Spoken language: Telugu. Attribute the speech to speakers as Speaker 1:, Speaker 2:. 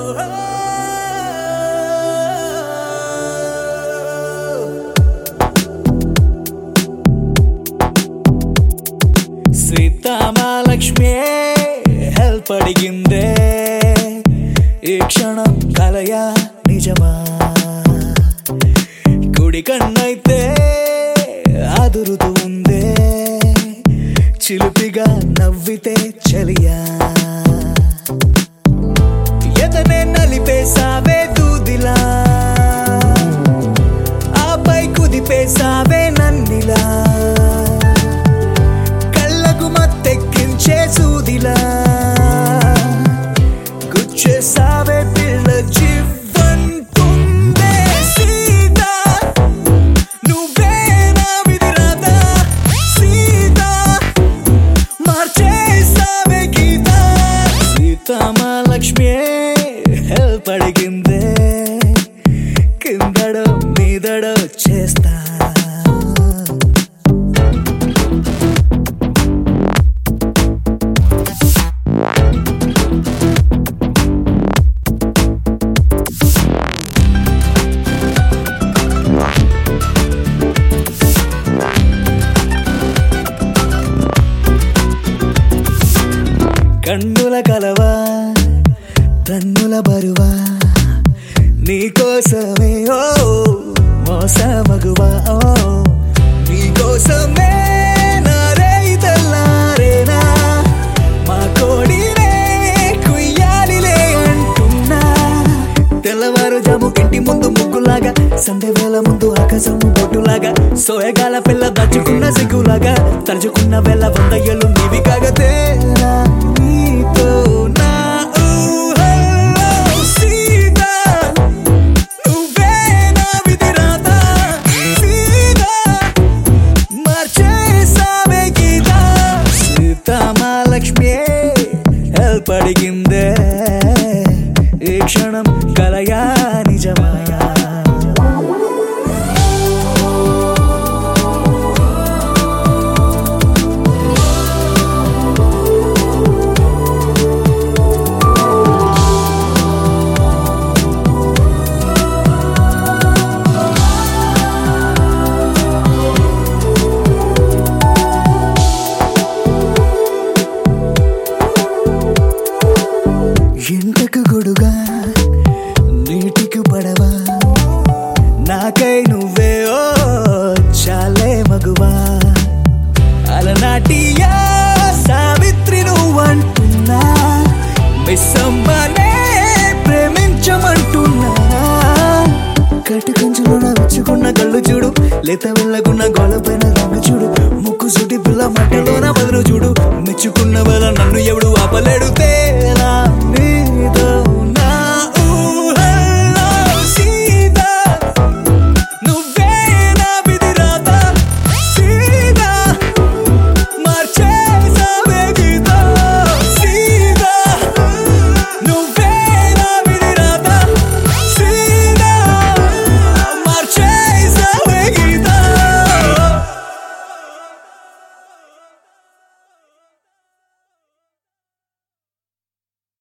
Speaker 1: సీతామాలక్ష్మి హెల్ప్ అడిగిందే ఈ క్షణం కలయా నిజమా కుడి కన్నైతే అదురుతూ ఉందే చిలిపిగా నవ్వితే చలియా ఎదనే నలిపేసావే దూదిలా ఆపై కుదిపేసావే నన్నిలా కళ్ళకు మత్తెక్కించే సూదిలా గుచ్చేసావే పిల్ల జీవంతుందే సీతా నువ్వే నా విధిరాత సీతా మార్చేసావే గీత సీతామాలక్ష్మి హెల్ప్ అడిగిందే కిందడో మీదడో చేస్తా కన్నుల కలవా తన్నుల బరువా నీకోసమే ఓ మోసమగువా ఓ నీకోసమే నా రేయి తెల్లారేనా మా కోడినే కుయ్యాలిలే అంటున్నా తెల్లవారుజాము ఇంటి ముందు ముగ్గులాగా సండే వేళ ముందు ఆకాశము బొట్టులాగా సోయగాల పిల్ల దచ్చుకున్న సిగ్గులాగా తలుచుకున్న వేళ వంద ఏళ్ళు నీవి కాగతేనా నీతో నా ఊహల్లో సీతా నువ్వే నా విధిరాత సీతా మార్చేసావే గీత సీతామాలక్ష్మి హెల్ప్ అడిగిందే ఈ క్షణం కలయా నిజమాయా ఎంటకు గొడుగా నీటికి పడవా నాకై నువ్వే ఓ చాలే మగువా అలనాటియా సావిత్రి నువ్వంటున్నా మిస్సమ్మనే ప్రేమించమంటున్నా కట్టుకంచులోన విచ్చుకున్న కళ్ళు చూడు లేత వెళ్ళకున్న గోళపైన రంగు చూడు ముక్కు సుటి పిల్ల మట్టలోన బదులు చూడు మెచ్చుకున్న వల్ల నన్ను ఎవడు ఆపలేడు తేరా